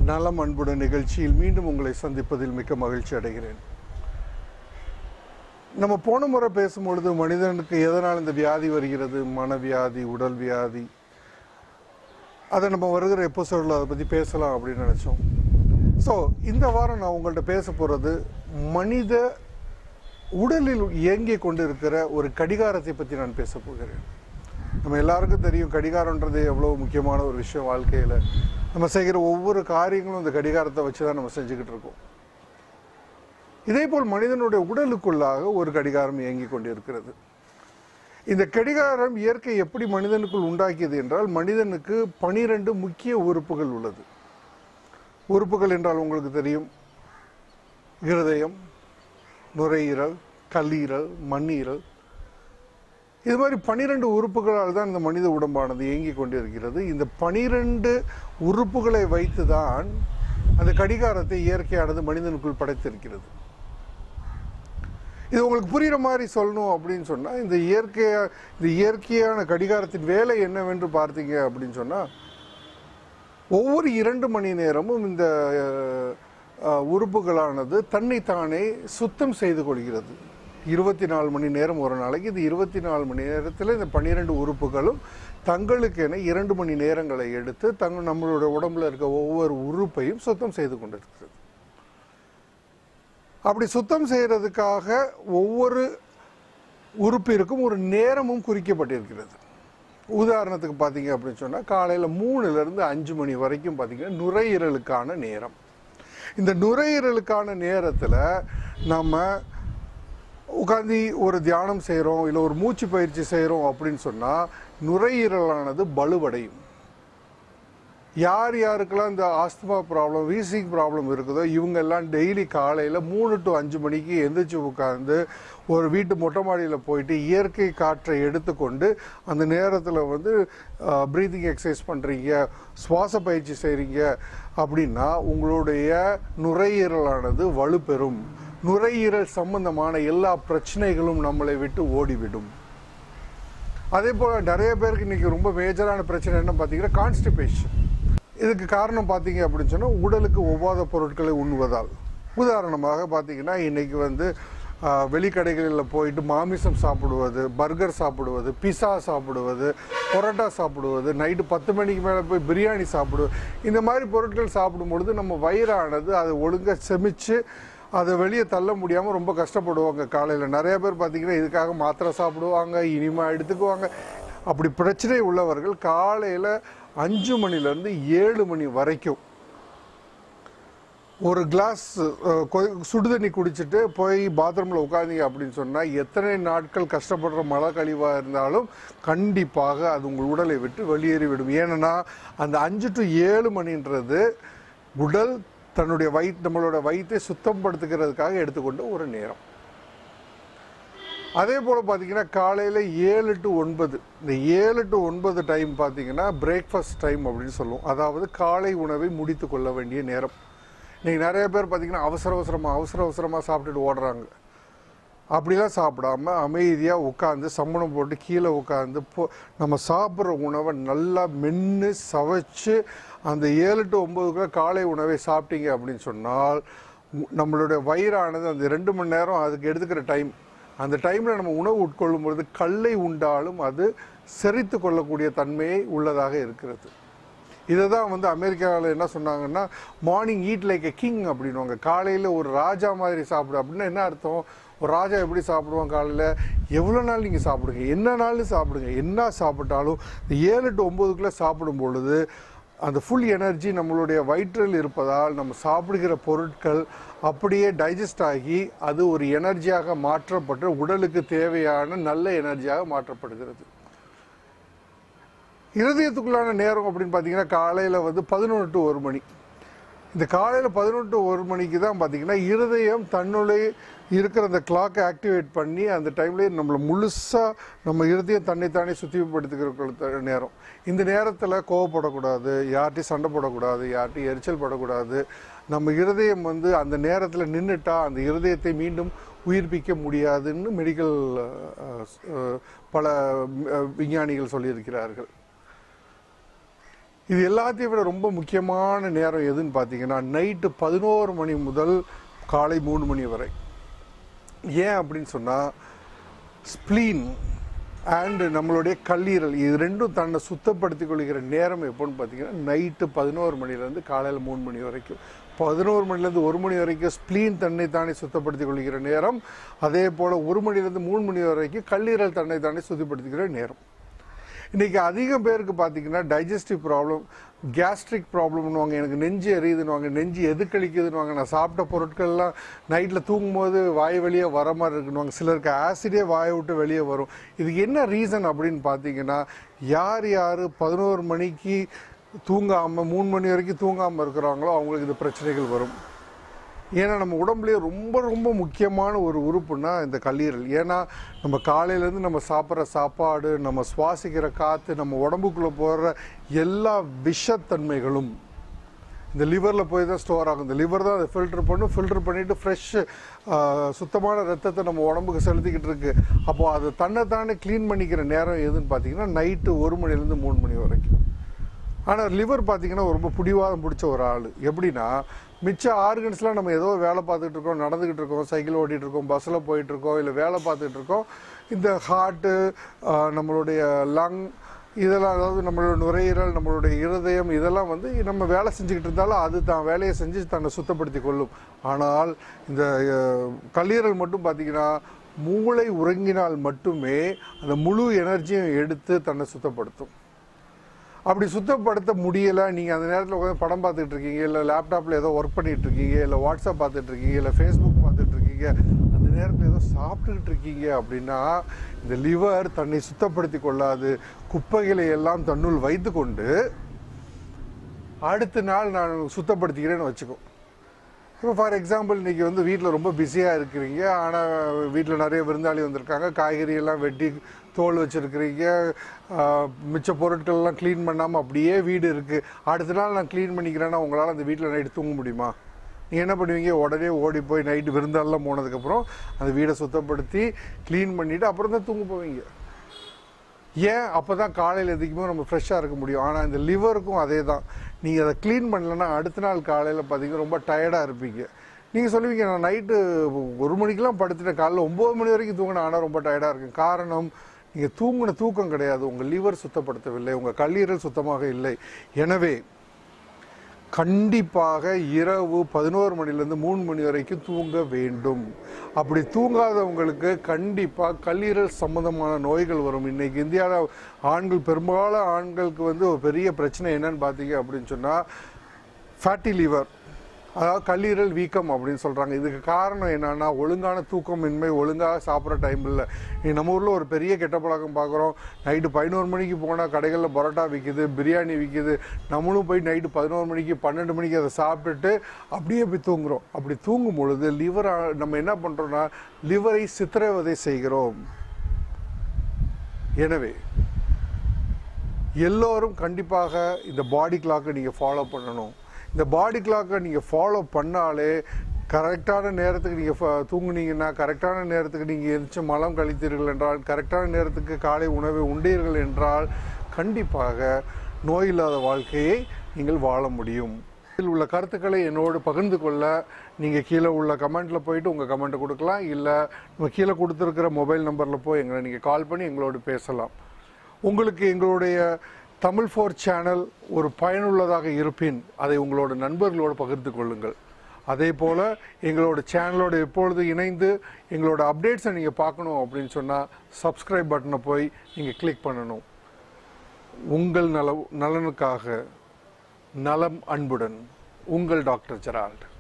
நலம் அன்புடன் நிகழ்ச்சியில் மீண்டும் உங்களை சந்திப்பதில் மிக்க மகிழ்ச்சி அடைகிறேன் நம்ம போன முறை பேசும்பொழுது மனிதனுக்கு எதனால் இந்த வியாதி வருகிறது மனவியாதி உடல் வியாதி அதை நம்ம வருகிற எபிசோடில் அதை பற்றி பேசலாம் அப்படின்னு நினச்சோம் ஸோ இந்த வாரம் நான் உங்கள்கிட்ட பேச போகிறது மனித உடலில் இயங்கிக் கொண்டிருக்கிற ஒரு கடிகாரத்தை பற்றி நான் பேச போகிறேன் நம்ம எல்லாருக்கும் தெரியும் கடிகாரன்றது எவ்வளோ முக்கியமான ஒரு விஷயம் வாழ்க்கையில் நம்ம செய்கிற ஒவ்வொரு காரியங்களும் இந்த கடிகாரத்தை வச்சு தான் நம்ம செஞ்சுக்கிட்டு இருக்கோம் இதே போல் மனிதனுடைய உடலுக்குள்ளாக ஒரு கடிகாரம் இயங்கிக் கொண்டிருக்கிறது இந்த கடிகாரம் இயற்கை எப்படி மனிதனுக்குள் உண்டாக்கியது என்றால் மனிதனுக்கு பனிரெண்டு முக்கிய உறுப்புகள் உள்ளது உறுப்புகள் என்றால் உங்களுக்கு தெரியும் இருதயம் நுரையீரல் கல்லீரல் மண்ணீரல் இது மாதிரி பனிரெண்டு உறுப்புகளால் தான் இந்த மனித உடம்பானது இயங்கிக் கொண்டிருக்கிறது இந்த பனிரெண்டு உறுப்புகளை வைத்து தான் அந்த கடிகாரத்தை இயற்கையானது மனிதனுக்குள் படைத்திருக்கிறது இது உங்களுக்கு புரிகிற மாதிரி சொல்லணும் அப்படின்னு சொன்னால் இந்த இயற்கையா இந்த இயற்கையான கடிகாரத்தின் வேலை என்னவென்று பார்த்தீங்க அப்படின்னு சொன்னால் ஒவ்வொரு இரண்டு மணி நேரமும் இந்த அஹ், உறுப்புகளானது தன்னைத்தானே சுத்தம் செய்து கொள்கிறது இருபத்தி நாலு மணி நேரம் ஒரு நாளைக்கு இது இருபத்தி நாலு மணி நேரத்தில் இந்த பன்னிரெண்டு உறுப்புகளும் தங்களுக்கென இரண்டு மணி நேரங்களை எடுத்து தங்க நம்மளுடைய உடம்புல இருக்க ஒவ்வொரு உறுப்பையும் சுத்தம் செய்து கொண்டிருக்கிறது அப்படி சுத்தம் செய்யறதுக்காக ஒவ்வொரு உறுப்பிற்கும் ஒரு நேரமும் குறிக்கப்பட்டிருக்கிறது உதாரணத்துக்கு பார்த்தீங்க அப்படின்னு சொன்னால் காலையில் மூணுலேருந்து அஞ்சு மணி வரைக்கும் பார்த்தீங்கன்னா நுரையீரலுக்கான நேரம் இந்த நுரையீரலுக்கான நேரத்தில் நம்ம உட்காந்து ஒரு தியானம் செய்கிறோம் இல்லை ஒரு மூச்சு பயிற்சி செய்கிறோம் அப்படின்னு சொன்னால் நுரையீரலானது பலுவடையும் யார் யாருக்கெல்லாம் இந்த ஆஸ்துமா ப்ராப்ளம் வீசிங் ப்ராப்ளம் இருக்குதோ இவங்க எல்லாம் டெய்லி காலையில் மூணு டு அஞ்சு மணிக்கு எந்திரிச்சு உட்காந்து ஒரு வீட்டு மொட்டை மாடியில் போயிட்டு இயற்கை காற்றை எடுத்துக்கொண்டு அந்த நேரத்தில் வந்து ப்ரீதிங் எக்ஸசைஸ் பண்ணுறீங்க சுவாச பயிற்சி செய்கிறீங்க அப்படின்னா உங்களுடைய நுரையீரலானது வலுப்பெறும் நுரையீரல் சம்பந்தமான எல்லா பிரச்சனைகளும் நம்மளை விட்டு ஓடிவிடும் அதே போல் நிறைய பேருக்கு இன்றைக்கி ரொம்ப மேஜரான பிரச்சனை என்ன பார்த்தீங்கன்னா கான்ஸ்டிபேஷன் இதுக்கு காரணம் பார்த்தீங்க அப்படின்னு சொன்னால் உடலுக்கு ஒவ்வாத பொருட்களை உண்ணுவதால் உதாரணமாக பார்த்தீங்கன்னா இன்றைக்கி வந்து ஆஹ், வெளிக்கடைகளில் போயிட்டு மாமிசம் சாப்பிடுவது பர்கர் சாப்பிடுவது பிஸா சாப்பிடுவது பரோட்டா சாப்பிடுவது நைட்டு பத்து மணிக்கு மேலே போய் பிரியாணி சாப்பிடுவது இந்த மாதிரி பொருட்கள் சாப்பிடும் பொழுது நம்ம வயிறானது அதை ஒழுங்காக செமிச்சு அதை வெளியே தள்ள முடியாமல் ரொம்ப கஷ்டப்படுவாங்க காலையில் நிறைய பேர் பார்த்தீங்கன்னா இதுக்காக மாத்திரை சாப்பிடுவாங்க இனிமா எடுத்துக்குவாங்க அப்படி பிரச்சனை உள்ளவர்கள் காலையில் அஞ்சு மணிலேருந்து ஏழு மணி வரைக்கும் ஒரு கிளாஸ் சுடுதண்ணி குடிச்சிட்டு போய் பாத்ரூமில் உட்காந்தீங்க அப்படின்னு சொன்னால் எத்தனை நாட்கள் கஷ்டப்படுற மழை கழிவாக இருந்தாலும் கண்டிப்பாக அது உங்கள் உடலை விட்டு வெளியேறிவிடும் ஏன்னா அந்த அஞ்சு டு ஏழு மணின்றது உடல் தன்னுடைய வயிற்று நம்மளோட வயிற்றை சுத்தம் படுத்துக்கிறதுக்காக எடுத்துக்கொண்ட ஒரு நேரம் அதே போல் பார்த்தீங்கன்னா காலையில் ஏழு டு ஒன்பது இந்த ஏழு டு ஒன்பது டைம் பார்த்தீங்கன்னா பிரேக்ஃபாஸ்ட் டைம் அப்படின்னு சொல்லுவோம் அதாவது காலை உணவை முடித்து கொள்ள வேண்டிய நேரம் இன்னைக்கு நிறைய பேர் பார்த்தீங்கன்னா அவசர அவசரமாக அவசர அவசரமாக சாப்பிட்டுட்டு ஓடுறாங்க அப்படிலாம் சாப்பிடாம அமைதியாக உட்காந்து சம்மணம் போட்டு கீழே உட்காந்து போ நம்ம சாப்பிட்ற உணவை நல்லா மென்று சவைச்சு அந்த ஏழு டு ஒம்பதுக்குள்ள காலை உணவை சாப்பிட்டீங்க அப்படின்னு சொன்னால் உ- நம்மளுடைய வயிறானது அந்த ரெண்டு மணி நேரம் அதுக்கு எடுத்துக்கிற டைம் அந்த டைமில் நம்ம உணவு உட்கொள்ளும் பொழுது கல்லை உண்டாலும் அது செரித்து கொள்ளக்கூடிய தன்மையை உள்ளதாக இருக்கிறது இதை தான் வந்து அமெரிக்காவில் என்ன சொன்னாங்கன்னா morning eat like a king அப்படின்னுவாங்க காலையில் ஒரு ராஜா மாதிரி சாப்பிடு அப்படின்னா என்ன அர்த்தம் ஒரு ராஜா எப்படி சாப்பிடுவான் காலையில் எவ்வளோ நாள் நீங்கள் சாப்பிடுங்க என்ன நாள் சாப்பிடுங்க என்ன சாப்பிட்டாலும் இந்த ஏழு டு ஒம்போதுக்குள்ளே சாப்பிடும் பொழுது அந்த ஃபுல் எனர்ஜி நம்மளுடைய வயிற்றில் இருப்பதால் நம்ம சாப்பிடுகிற பொருட்கள் அப்படியே டைஜஸ்ட் ஆகி அது ஒரு எனர்ஜியாக மாற்றப்பட்டு உடலுக்கு தேவையான நல்ல எனர்ஜியாக மாற்றப்படுகிறது இருதயத்துக்குள்ளான நேரம் அப்படின்னு பார்த்தீங்கன்னா காலையில் வந்து பதினொன்று டு ஒரு மணி இந்த காலையில் பதினொன்று டு ஒரு மணிக்கு தான் பார்த்தீங்கன்னா இருதயம் தன்னுடைய இருக்கிற அந்த கிளாக்கை ஆக்டிவேட் பண்ணி அந்த டைம்லேயே நம்மளை முழுசாக நம்ம இருதயம் தன்னைத்தானே சுத்திப்படுத்திக்கிற நேரம் இந்த நேரத்தில் கோவப்படக்கூடாது யார்கிட்டையும் சண்டை போடக்கூடாது யார்கிட்டையும் எரிச்சல் படக்கூடாது நம்ம இருதயம் வந்து அந்த நேரத்தில் நின்றுட்டா அந்த இருதயத்தை மீண்டும் உயிர்ப்பிக்க முடியாதுன்னு மெடிக்கல் பல அஹ், விஞ்ஞானிகள் சொல்லியிருக்கிறார்கள் இது எல்லாத்தையும் விட ரொம்ப முக்கியமான நேரம் எதுன்னு பார்த்தீங்கன்னா நைட்டு பதினோரு மணி முதல் காலை மூணு மணி வரை ஏன் அப்படின்னு சொன்னால் ஸ்ப்ளீன் அண்டு நம்மளுடைய கல்லீரல் இது ரெண்டும் தன்னை சுத்தப்படுத்தி கொள்கிற நேரம் எப்போன்னு பார்த்தீங்கன்னா நைட்டு பதினோரு மணிலேருந்து காலையில் மூணு மணி வரைக்கும் பதினோரு மணிலேருந்து ஒரு மணி வரைக்கும் ஸ்ப்ளீன் தன்னை தானே சுத்தப்படுத்தி கொள்கிற நேரம் அதே போல் ஒரு மணிலேருந்து மூணு மணி வரைக்கும் கல்லீரல் தன்னை தானே சுத்தப்படுத்திக்கிற நேரம் இன்றைக்கி அதிகம் பேருக்கு பார்த்தீங்கன்னா டைஜஸ்டிவ் ப்ராப்ளம் கேஸ்ட்ரிக் ப்ராப்ளம்னுவாங்க எனக்கு நெஞ்சு எரியுதுன்னுவாங்க நெஞ்சு எதுக்களிக்குதுன்னுவாங்க நான் சாப்பிட்ட பொருட்கள்லாம் நைட்டில் தூங்கும்போது வாய் வெளியே வர மாதிரி இருக்குன்னுவாங்க சிலருக்கு ஆசிடே வாயை விட்டு வெளியே வரும் இதுக்கு என்ன ரீசன் அப்படின்னு பார்த்தீங்கன்னா யார் யார் பதினோரு மணிக்கு தூங்காமல் மூணு மணி வரைக்கும் தூங்காமல் இருக்கிறாங்களோ அவங்களுக்கு இந்த பிரச்சனைகள் வரும் ஏன்னா நம்ம உடம்புலேயே ரொம்ப ரொம்ப முக்கியமான ஒரு உறுப்புனா இந்த கல்லீரல் ஏன்னா நம்ம காலையிலேருந்து நம்ம சாப்பிட்ற சாப்பாடு நம்ம சுவாசிக்கிற காற்று நம்ம உடம்புக்குள்ளே போடுற எல்லா விஷத்தன்மைகளும் இந்த லிவரில் போய் தான் ஸ்டோர் ஆகும் இந்த லிவர் தான் அதை ஃபில்டர் பண்ணும் ஃபில்டர் பண்ணிவிட்டு ஃப்ரெஷ் சுத்தமான ரத்தத்தை நம்ம உடம்புக்கு செலுத்திக்கிட்டு இருக்கு அப்போது அதை தன்னைத்தானே க்ளீன் பண்ணிக்கிற நேரம் எதுன்னு பார்த்தீங்கன்னா நைட்டு ஒரு மணிலேருந்து மூணு மணி வரைக்கும் ஆனால் லிவர் பார்த்தீங்கன்னா ரொம்ப பிடிவாதம் பிடிச்ச ஒரு ஆள் எப்படின்னா மிச்ச ஆர்கன்ஸ்லாம் நம்ம ஏதோ வேலை பார்த்துட்டு இருக்கோம் நடந்துக்கிட்டு இருக்கோம் சைக்கிள் ஓட்டிகிட்டு இருக்கோம் பஸ்ஸில் போயிட்டு இருக்கோம் இல்லை வேலை பார்த்துட்டு இருக்கோம் இந்த ஹார்ட்டு நம்மளுடைய லங் இதெல்லாம் அதாவது நம்மளோட நுரையீரல் நம்மளுடைய இருதயம் இதெல்லாம் வந்து நம்ம வேலை செஞ்சுக்கிட்டு இருந்தாலும் அது தான் வேலையை செஞ்சு தன்னை சுத்தப்படுத்தி கொள்ளும் ஆனால் இந்த அஹ், கல்லீரல் மட்டும் பார்த்தீங்கன்னா மூளை உறங்கினால் மட்டுமே அந்த முழு எனர்ஜியும் எடுத்து தன்னை சுத்தப்படுத்தும் அப்படி சுத்தப்படுத்த முடியலை நீங்கள் அந்த நேரத்தில் உட்காந்து படம் பார்த்துட்டு இருக்கீங்க இல்லை லேப்டாப்பில் ஏதோ ஒர்க் பண்ணிட்டு இருக்கீங்க இல்லை வாட்ஸ்அப் பார்த்துட்டு இருக்கீங்க இல்லை ஃபேஸ்புக் பார்த்துட்டு இருக்கீங்க அந்த நேரத்தில் ஏதோ சாப்பிட்டுக்கிட்டு இருக்கீங்க அப்படின்னா இந்த லிவர் தன்னை சுத்தப்படுத்தி கொள்ளாது குப்பைகளை எல்லாம் தன்னுள் வைத்துக்கொண்டு அடுத்த நாள் நான் சுத்தப்படுத்திக்கிறேன்னு வச்சுக்கோ இப்போ ஃபார் எக்ஸாம்பிள் இன்றைக்கி வந்து வீட்டில் ரொம்ப பிஸியாக இருக்கிறீங்க ஆனால் வீட்டில் நிறைய விருந்தாளி வந்திருக்காங்க காய்கறி எல்லாம் வெட்டி தோல் வச்சுருக்கிறீங்க மிச்ச பொருட்கள்லாம் க்ளீன் பண்ணாமல் அப்படியே வீடு இருக்குது அடுத்த நாள் நான் க்ளீன் பண்ணிக்கிறேன்னா உங்களால் அந்த வீட்டில் நைட்டு தூங்க முடியுமா நீங்கள் என்ன பண்ணுவீங்க உடனே ஓடி போய் நைட்டு விருந்தாளெலாம் போனதுக்கப்புறம் அந்த வீடை சுத்தப்படுத்தி க்ளீன் பண்ணிவிட்டு அப்புறம் தான் தூங்க போவீங்க ஏன் அப்போ தான் காலையில் எதுக்குமே நம்ம ஃப்ரெஷ்ஷாக இருக்க முடியும் ஆனால் இந்த லிவருக்கும் அதே தான் நீங்கள் அதை க்ளீன் பண்ணலன்னா அடுத்த நாள் காலையில் பார்த்தீங்கன்னா ரொம்ப டயர்டாக இருப்பீங்க நீங்கள் சொல்லுவீங்க நான் நைட்டு ஒரு மணிக்கெலாம் படுத்துட்டேன் காலைல ஒம்பது மணி வரைக்கும் தூங்கினேன் ஆனால் ரொம்ப டயர்டாக இருக்கும் காரணம் நீங்கள் தூங்கின தூக்கம் கிடையாது உங்கள் லிவர் சுத்தப்படுத்தவில்லை உங்கள் கல்லீரல் சுத்தமாக இல்லை எனவே கண்டிப்பாக இரவு பதினோரு மணிலேருந்து மூணு மணி வரைக்கும் தூங்க வேண்டும் அப்படி தூங்காதவங்களுக்கு கண்டிப்பாக கல்லீரல் சம்பந்தமான நோய்கள் வரும் இன்னைக்கு இந்தியாவில் ஆண்கள் பெரும்பாலும் ஆண்களுக்கு வந்து ஒரு பெரிய பிரச்சனை என்னன்னு பார்த்தீங்க அப்படின்னு சொன்னால் ஃபேட்டி லிவர் அதாவது கல்லீரல் வீக்கம் அப்படின்னு சொல்கிறாங்க இதுக்கு காரணம் என்னன்னா ஒழுங்கான தூக்கமின்மை ஒழுங்காக சாப்பிட்ற டைம் இல்லை நீ நம்ம ஊரில் ஒரு பெரிய கெட்ட பழக்கம் பார்க்குறோம் நைட்டு பதினோரு மணிக்கு போனால் கடைகளில் பரோட்டா விற்கிது பிரியாணி விற்கிது நம்மளும் போய் நைட்டு பதினோரு மணிக்கு பன்னெண்டு மணிக்கு அதை சாப்பிட்டுட்டு அப்படியே போய் தூங்குறோம் அப்படி தூங்கும் பொழுது லிவர் நம்ம என்ன பண்ணுறோம்னா லிவரை சித்திரவதை செய்கிறோம் எனவே எல்லோரும் கண்டிப்பாக இந்த பாடி கிளாக்கை நீங்கள் ஃபாலோ பண்ணணும் இந்த பாடி கிளாக்கை நீங்கள் ஃபாலோ பண்ணாலே கரெக்டான நேரத்துக்கு நீங்கள் தூங்குனீங்கன்னா கரெக்டான நேரத்துக்கு நீங்கள் எரிச்ச மலம் கழித்தீர்கள் என்றால் கரெக்டான நேரத்துக்கு காலை உணவை உண்டீர்கள் என்றால் கண்டிப்பாக நோய் இல்லாத வாழ்க்கையை நீங்கள் வாழ முடியும் இதில் உள்ள கருத்துக்களை என்னோடு பகிர்ந்து கொள்ள நீங்கள் கீழே உள்ள கமெண்ட்டில் போயிட்டு உங்கள் கமெண்ட்டை கொடுக்கலாம் இல்லை நம்ம கீழே கொடுத்துருக்கிற மொபைல் நம்பரில் போய் எங்களை நீங்கள் கால் பண்ணி எங்களோடு பேசலாம் உங்களுக்கு எங்களுடைய தமிழ் ஃபோர் சேனல் ஒரு பயனுள்ளதாக இருப்பின் அதை உங்களோட நண்பர்களோடு பகிர்ந்து கொள்ளுங்கள் அதே போல் எங்களோட சேனலோட எப்பொழுது இணைந்து எங்களோட அப்டேட்ஸை நீங்கள் பார்க்கணும் அப்படின்னு சொன்னால் சப்ஸ்கிரைப் பட்டனை போய் நீங்கள் கிளிக் பண்ணணும் உங்கள் நல நலனுக்காக நலம் அன்புடன் உங்கள் டாக்டர் ஜெரால்ட்